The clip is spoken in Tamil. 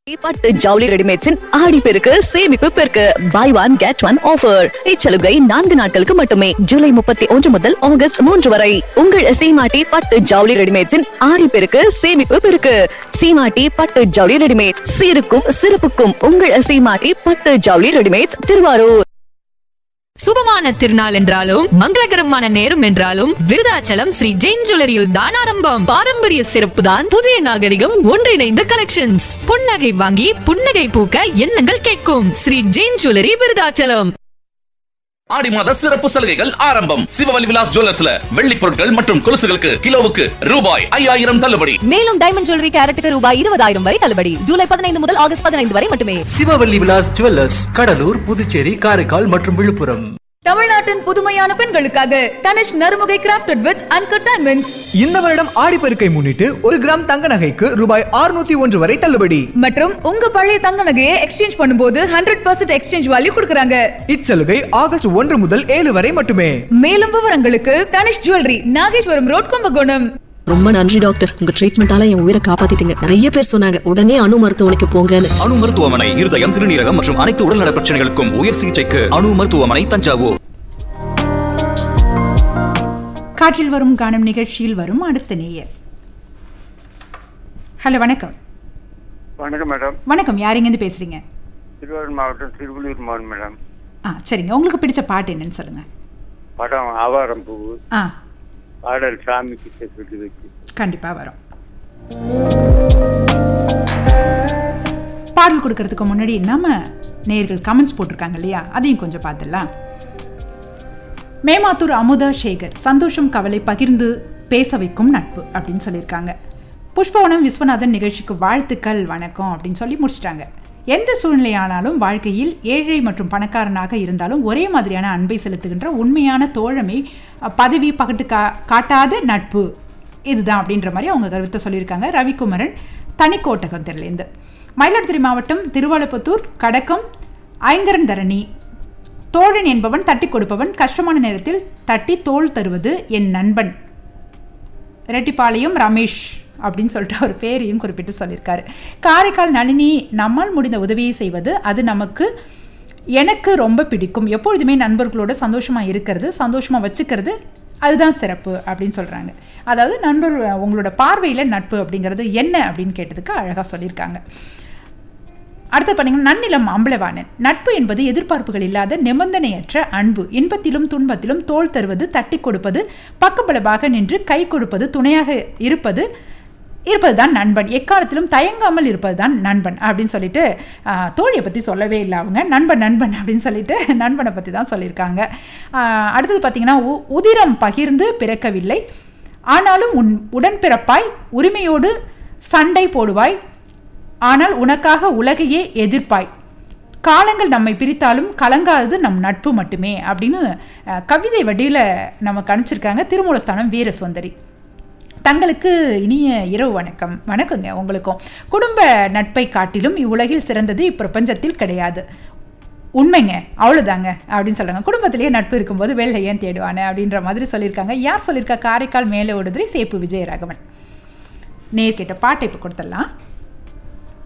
பட்டு ஜவுளி ரெடிமேட்ஸின் ஆடி பெருக்கு சேமிப்பு பெருக்கு buy one get one offer இச்சலுகை நான்கு நாட்களுக்கு மட்டுமே ஜூலை முப்பத்தி ஒன்று முதல் ஆகஸ்ட் மூன்று வரை உங்கள் சீமாட்டி பட்டு ஜவுளி ரெடிமேட்ஸின் ஆடி பெருக்கு சேமிப்பு பெருக்கு சீமாட்டி பட்டு ஜவுளி ரெடிமேட்ஸ் சீருக்கும் சிறப்புக்கும் உங்கள் சீமாட்டி பட்டு ஜவுளி ரெடிமேட்ஸ் திருவாரூர் சுபமான திருநாள் என்றாலும் மங்களகரமான நேரம் என்றாலும் விருதாச்சலம் ஸ்ரீ ஜெயின் ஜுவல்லரியில் தான் ஆரம்பம் பாரம்பரிய சிறப்பு தான் புதிய நாகரிகம் ஒன்றிணைந்த கலெக்ஷன்ஸ் புன்னகை வாங்கி புன்னகை பூக்க எண்ணங்கள் கேட்கும் ஸ்ரீ ஜெயின் ஜுவல்லரி விருதாச்சலம் ஆடி மாத சிறப்பு சலுகைகள் ஆரம்பம் சிவவலி விலாஸ் ஜுவல்லர்ஸ்ல வெள்ளி பொருட்கள் மற்றும் கொலுசுகளுக்கு கிலோவுக்கு ரூபாய் ஐயாயிரம் தள்ளுபடி மேலும் டைமண்ட் ஜுவல்லரி கேரட்டுக்கு ரூபாய் இருபதாயிரம் வரை தள்ளுபடி ஜூலை பதினைந்து முதல் ஆகஸ்ட் பதினைந்து வரை மட்டுமே சிவவல்லி விலாஸ் ஜுவல்லர்ஸ் கடலூர் புதுச்சேரி காரைக்கால் மற்றும் விழுப்புரம் தமிழ்நாட்டின் புதுமையான பெண்களுக்காக Tanishq Narumugai crafted with uncut diamonds இந்த வருடம் ஆடிப்பெருக்கை முன்னிட்டு ஒரு கிராம் தங்க நகைக்கு ரூபாய் 601 ஒன்று வரை தள்ளுபடி மற்றும் உங்க பழைய தங்க நகையை எக்ஸ்சேஞ்ச் பண்ணும்போது ஹண்ட்ரட் பர்சன்ட் எக்ஸ்சேஞ்ச் வேல்யூ கொடுக்குறாங்க இச்சலுகை ஆகஸ்ட் ஒன்று முதல் ஏழு வரை மட்டுமே மேலும் விவரங்களுக்கு தனிஷ் ஜுவல்லரி நாகேஸ்வரம் ரோட் கும்பகோணம் ரொம்ப நன்றி டாக்டர் உங்க ட்ரீட்மெண்டால என் உயிரை காப்பாத்திட்டீங்க நிறைய பேர் சொன்னாங்க உடனே அணு மருத்துவமனைக்கு போங்கன்னு அணு மருத்துவமனை இருதயம் சிறுநீரகம் மற்றும் அனைத்து உடல்நல பிரச்சனைகளுக்கும் உயர் சிகிச்சைக்கு அணு மருத்துவமனை தஞ்சாவூர் காற்றில் வரும் காணும் நிகழ்ச்சியில் வரும் அடுத்த நேயர் ஹலோ வணக்கம் வணக்கம் மேடம் வணக்கம் யாரிங்கேருந்து பேசுறீங்க திருவாரூர் மாவட்டம் திருவள்ளூர் மாவட்டம் மேடம் ஆ சரிங்க உங்களுக்கு பிடிச்ச பாட்டு என்னன்னு சொல்லுங்க படம் ஆவாரம் பூ ஆ பாடல் சாமி கிட்ட சொல்லி வச்சு கண்டிப்பா வரும் பாடல் கொடுக்கறதுக்கு முன்னாடி நம்ம நேயர்கள் கமெண்ட்ஸ் போட்டிருக்காங்க இல்லையா அதையும் கொஞ்சம் பார்த்துடலாம் மேமாத்தூர் அமுதா சேகர் சந்தோஷம் கவலை பகிர்ந்து பேச வைக்கும் நட்பு அப்படின்னு சொல்லியிருக்காங்க புஷ்பவனம் விஸ்வநாதன் நிகழ்ச்சிக்கு வாழ்த்துக்கள் வணக்கம் அப்படின்னு சொல்லி முடிச்சிட்டாங்க எந்த சூழ்நிலையானாலும் வாழ்க்கையில் ஏழை மற்றும் பணக்காரனாக இருந்தாலும் ஒரே மாதிரியான அன்பை செலுத்துகின்ற உண்மையான தோழமை அஹ், பதவி பகட்டு கா காட்டாத நட்பு இதுதான் அப்படின்ற மாதிரி அவங்க கருத்தை சொல்லியிருக்காங்க ரவிக்குமரன் தனிக்கோட்டகம் தெருலேருந்து மயிலாடுதுறை மாவட்டம் திருவாலப்புத்தூர் கடக்கம் ஐங்கரன் தரணி தோழன் என்பவன் தட்டி கொடுப்பவன் கஷ்டமான நேரத்தில் தட்டி தோள் தருவது என் நண்பன் ரெட்டிப்பாளையம் ரமேஷ் அப்படின்னு சொல்லிட்டு அவர் பேரையும் குறிப்பிட்டு சொல்லியிருக்காரு காரைக்கால் நளினி நம்மால் முடிந்த உதவியை செய்வது அது நமக்கு எனக்கு ரொம்ப பிடிக்கும் எப்பொழுதுமே நண்பர்களோட சந்தோஷமாக இருக்கிறது சந்தோஷமாக வச்சுக்கிறது அதுதான் சிறப்பு அப்படின்னு சொல்கிறாங்க அதாவது நண்பர் உங்களோட பார்வையில் நட்பு அப்படிங்கிறது என்ன அப்படின்னு கேட்டதுக்கு அழகாக சொல்லியிருக்காங்க அடுத்து பார்த்தீங்கன்னா நன்னிலம் அம்பலவாணன் நட்பு என்பது எதிர்பார்ப்புகள் இல்லாத நிபந்தனையற்ற அன்பு இன்பத்திலும் துன்பத்திலும் தோள் தருவது தட்டி கொடுப்பது பக்கபலமாக நின்று கை கொடுப்பது துணையாக இருப்பது இருப்பது தான் நண்பன் எக்காலத்திலும் தயங்காமல் இருப்பது தான் நண்பன் அப்படின்னு சொல்லிட்டு ஆஹ், தோழியை பற்றி சொல்லவே இல்லை அவங்க நண்பன் நண்பன் அப்படின்னு சொல்லிட்டு நண்பனை பற்றி தான் சொல்லியிருக்காங்க ஆஹ், அடுத்தது பார்த்தீங்கன்னா உ- உதிரம் பகிர்ந்து பிறக்கவில்லை ஆனாலும் உன் உடன்பிறப்பாய் உரிமையோடு சண்டை போடுவாய் ஆனால் உனக்காக உலகையே எதிர்ப்பாய் காலங்கள் நம்மை பிரித்தாலும் கலங்காதது நம் நட்பு மட்டுமே அப்படின்னு அஹ், கவிதை வடிவில் நமக்கு அனுப்பிச்சிருக்காங்க திருமூலஸ்தானம் வீர சுந்தரி தங்களுக்கு இனிய இரவு வணக்கம் வணக்கங்க உங்களுக்கும் குடும்ப நட்பை காட்டிலும் இவ்வுலகில் சிறந்தது இப்பிரபஞ்சத்தில் கிடையாது உண்மைங்க அவ்வளோதாங்க அப்படின்னு சொல்கிறாங்க குடும்பத்திலேயே நட்பு இருக்கும்போது வேலை ஏன் தேடுவானே அப்படின்ற மாதிரி சொல்லியிருக்காங்க யார் சொல்லியிருக்கா காரைக்கால் மேலே ஓடுதுரி சேப்பு விஜயராகவன் நேர்கிட்ட பாட்டை இப்போ கொடுத்துடலாம்